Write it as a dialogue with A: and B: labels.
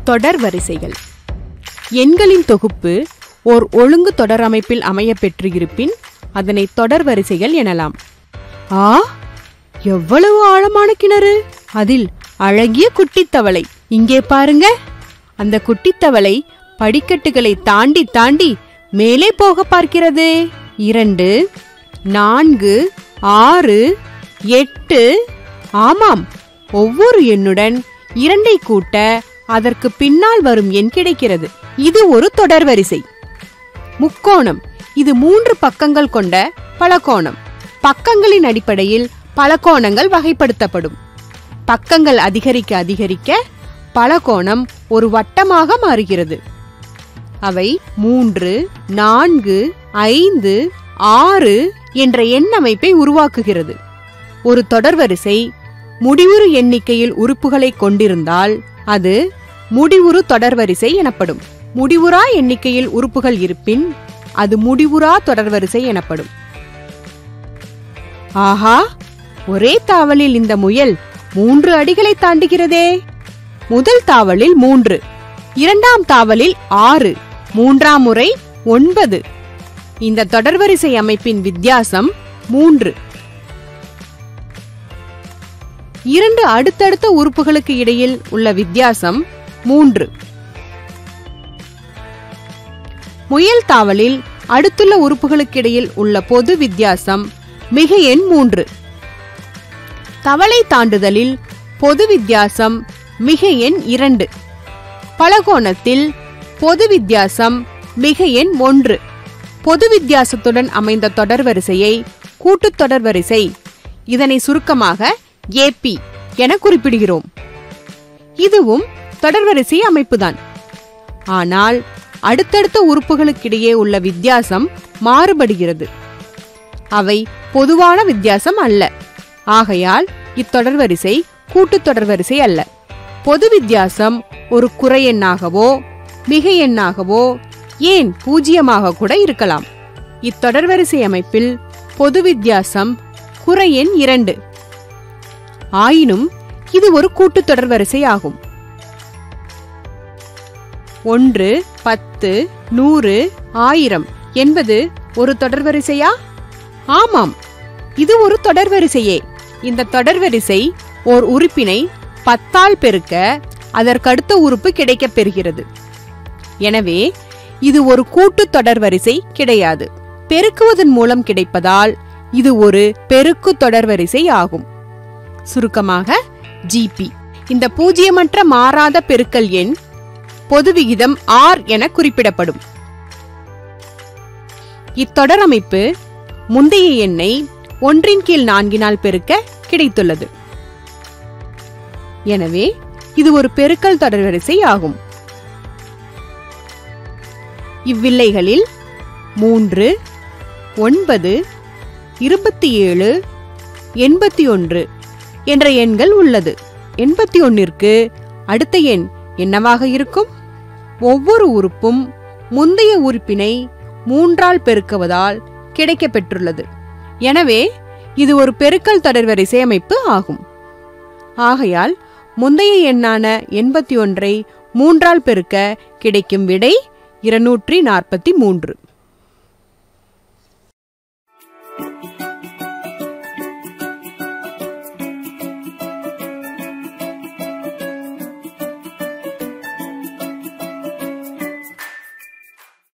A: தொடர் வரிசைகள் எண்களின் தொகுப்பு ஓர் ஒழுங்கு தொடர் அமைப்பில் அமைய பெற்று இருப்பின் அதனை தொடர் வரிசைகள் எனலாம் ஆ எவ்வளவு ஆழமான கிணறு அதில் அழகிய குட்டித்தவளை இங்கே பாருங்க அந்த குட்டித்தவளை படிக்கட்டுகளை தாண்டி தாண்டி மேலே போக பார்க்கிறது இரண்டு நான்கு ஆறு எட்டு ஆமாம் ஒவ்வொரு எண்ணுடன் இரண்டை கூட்ட அதற்கு பின்னால் வரும் எண் கிடைக்கிறது இது ஒரு தொடர் வரிசை முக்கோணம் இது மூன்று பக்கங்கள் கொண்ட பலகோணம் பக்கங்களின் அடிப்படையில் பலகோணங்கள் வகைப்படுத்தப்படும் பக்கங்கள் அதிகரிக்க அதிகரிக்க பலகோணம் ஒரு வட்டமாக மாறுகிறது அவை மூன்று நான்கு ஐந்து ஆறு என்ற எண் அமைப்பை உருவாக்குகிறது ஒரு தொடர்வரிசை முடிவுறு எண்ணிக்கையில் உறுப்புகளை கொண்டிருந்தால் அது முடிவுறு தொடர்வரிசை எனப்படும் முடிவுறா எண்ணிக்கையில் உறுப்புகள் இருப்பின் அது முடிவுறா தொடர்வரிசை எனப்படும் ஆஹா ஒரே தாவலில் இந்த முயல் மூன்று அடிகளை தாண்டுகிறதே முதல் தாவலில் மூன்று இரண்டாம் தாவலில் ஆறு மூன்றாம் முறை ஒன்பது இந்த தொடர்வரிசை அமைப்பின் வித்தியாசம் மூன்று இரண்டு அடுத்தடுத்த உறுப்புகளுக்கு இடையில் உள்ள வித்தியாசம் மூன்று முயல் தாவலில் அடுத்துள்ள உறுப்புகளுக்கு இடையில் உள்ள பொது வித்தியாசம் மிக எண் மூன்று தவளை தாண்டுதலில் பொது வித்தியாசம் மிக எண் இரண்டு பலகோணத்தில் பொது வித்தியாசம் மிக எண் ஒன்று பொது வித்தியாசத்துடன் அமைந்த தொடர்வரிசையை கூட்டுத் தொடர்வரிசை இதனை சுருக்கமாக ஏபி என குறிப்பிடுகிறோம் இதுவும் தொடர்வரிசை அமைப்புதான் ஆனால் அடுத்தடுத்த உறுப்புகளுக்கிடையே உள்ள வித்தியாசம் மாறுபடுகிறது அவை பொதுவான வித்தியாசம் அல்ல ஆகையால் இத்தொடர்வரிசை கூட்டுத் தொடர்வரிசை அல்ல பொது வித்தியாசம் ஒரு குறை எண்ணாகவோ மிக எண்ணாகவோ ஏன் பூஜ்ஜியமாக கூட இருக்கலாம் இத்தொடர்வரிசை அமைப்பில் பொது வித்தியாசம் குறை எண் இரண்டு ஆயினும் இது ஒரு கூட்டுத் தொடர்வரிசை ஆகும் ஒன்று பத்து நூறு ஆயிரம் என்பது ஒரு தொடர்வரிசையா ஆமாம் இது ஒரு தொடர்வரிசையே இந்த தொடர்வரிசை ஓர் உறுப்பினை பத்தால் பெருக்க அதற்கடுத்த உறுப்பு கிடைக்கப் பெறுகிறது எனவே இது ஒரு கூட்டுத் தொடர்வரிசை கிடையாது பெருக்குவதன் மூலம் கிடைப்பதால் இது ஒரு பெருக்கு தொடர்வரிசை ஆகும் சுருக்கமாக ஜிபி இந்த பூஜ்ஜியமற்ற மாறாத பெருக்கல் எண் பொது விகிதம் ஆர் என குறிப்பிடப்படும் இத்தொடர் அமைப்பு முந்தைய எண்ணை ஒன்றின் கீழ் நான்கினால் பெருக்க கிடைத்துள்ளது எனவே இது ஒரு பெருக்கல் தொடர்வரிசை ஆகும் இவ்வில்லைகளில் மூன்று ஒன்பது இருபத்தி ஏழு எண்பத்தி ஒன்று என்ற எண்கள் உள்ளது எண்பத்தி ஒன்னிற்கு அடுத்த எண் என்னவாக இருக்கும் ஒவ்வொரு உறுப்பும் முந்தைய உறுப்பினை மூன்றால் பெருக்குவதால் கிடைக்கப் பெற்றுள்ளது எனவே இது ஒரு பெருக்கல் தொடர்வரிசை அமைப்பு ஆகும் ஆகையால் முந்தைய எண்ணான எண்பத்தி ஒன்றை மூன்றால் பெருக்க கிடைக்கும் விடை இருநூற்றி நாற்பத்தி மூன்று